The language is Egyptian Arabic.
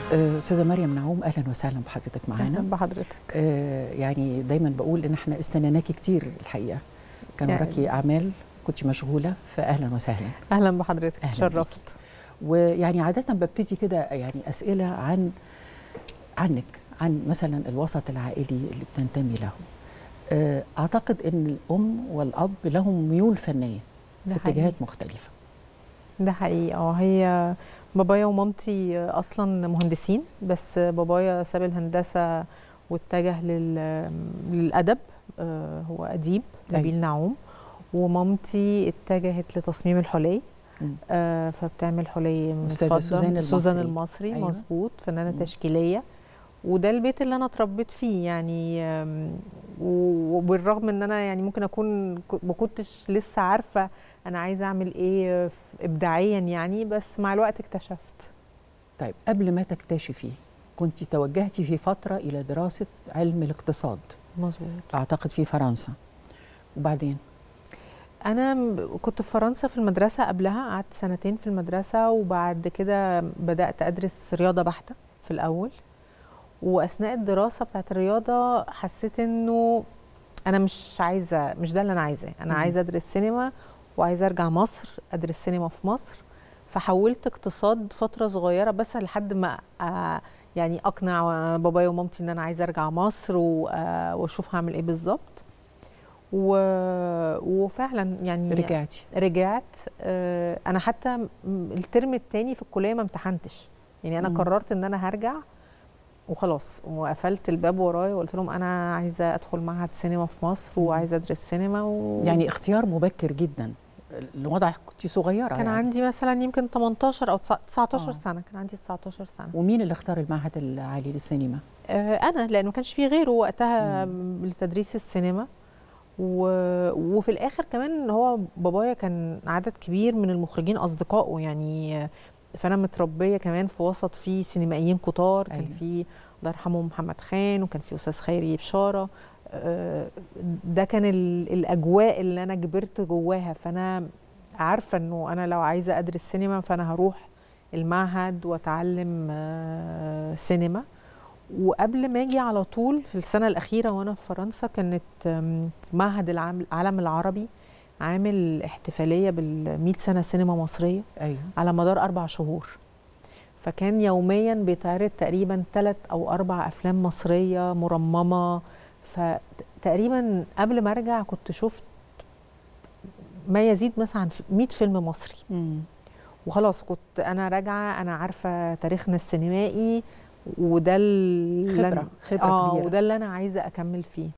آه، استاذه مريم نعوم اهلا وسهلا بحضرتك معانا اهلا بحضرتك آه، يعني دايما بقول ان احنا استنيناكي كتير الحقيقه كان يعني- وراكي اعمال كنت مشغوله فاهلا وسهلا اهلا بحضرتك أهلاً شرفت ويعني عاده ببتدي كده يعني اسئله عن عنك عن مثلا الوسط العائلي اللي بتنتمي له آه، اعتقد ان الام والاب لهم ميول فنيه ده في اتجاهات مختلفه ده حقيقي اه هي بابايا ومامتي اصلا مهندسين بس بابايا ساب الهندسه واتجه لل... للادب آه، هو اديب أيوة. نبيل نعوم ومامتي اتجهت لتصميم الحلي مم. آه، فبتعمل حلي من أستاذة الفضة. سوزان سوزان المصري. المصري أيوة. مظبوط فنانه مم. تشكيليه وده البيت اللي انا اتربيت فيه يعني آم، و- وبالرغم ان انا يعني ممكن اكون ك- ما كنتش لسه عارفه انا عايزه اعمل ايه ف- ابداعيا يعني بس مع الوقت اكتشفت طيب قبل ما تكتشفي كنت توجهتي في فتره الى دراسه علم الاقتصاد مظبوط اعتقد في فرنسا وبعدين انا م- كنت في فرنسا في المدرسه قبلها قعدت سنتين في المدرسه وبعد كده بدات ادرس رياضه بحته في الاول واثناء الدراسه بتاعت الرياضه حسيت انه انا مش عايزه مش ده اللي انا عايزاه انا مم. عايزه ادرس سينما وعايزه ارجع مصر ادرس سينما في مصر فحولت اقتصاد فتره صغيره بس لحد ما آه، يعني اقنع بابايا ومامتي ان انا عايزه ارجع مصر و- آه، واشوف هعمل ايه بالظبط و... وفعلا يعني رجعتي رجعت آه، انا حتى م- الترم الثاني في الكليه ما امتحنتش يعني انا مم. قررت ان انا هرجع وخلاص وقفلت الباب ورايا وقلت لهم انا عايزه ادخل معهد سينما في مصر مم. وعايزه ادرس سينما و... يعني اختيار مبكر جدا الوضع كنت صغيره كان يعني. عندي مثلا يمكن 18 او 19 آه. سنه كان عندي 19 سنه ومين اللي اختار المعهد العالي للسينما آه، انا لان ما كانش في غيره وقتها لتدريس السينما و... وفي الاخر كمان هو بابايا كان عدد كبير من المخرجين اصدقائه يعني آه، فانا متربيه كمان في وسط فيه سينمائيين كتار كان أيوة. في الله يرحمه محمد خان وكان في استاذ خيري بشاره آه، ده كان ال... الاجواء اللي انا كبرت جواها فانا عارفه انه انا لو عايزه ادرس سينما فانا هروح المعهد واتعلم آه، سينما وقبل ما اجي على طول في السنه الاخيره وانا في فرنسا كانت آم، معهد العام- العالم العربي عامل احتفاليه بال سنه سينما مصريه ايوه على مدار اربع شهور فكان يوميا بيتعرض تقريبا ثلاث او اربع افلام مصريه مرممه فتقريبا قبل ما ارجع كنت شفت ما يزيد مثلا عن 100 فيلم مصري مم. وخلاص كنت انا راجعه انا عارفه تاريخنا السينمائي وده اللي خبره أنا- خبره اه كبيره وده اللي انا عايزه اكمل فيه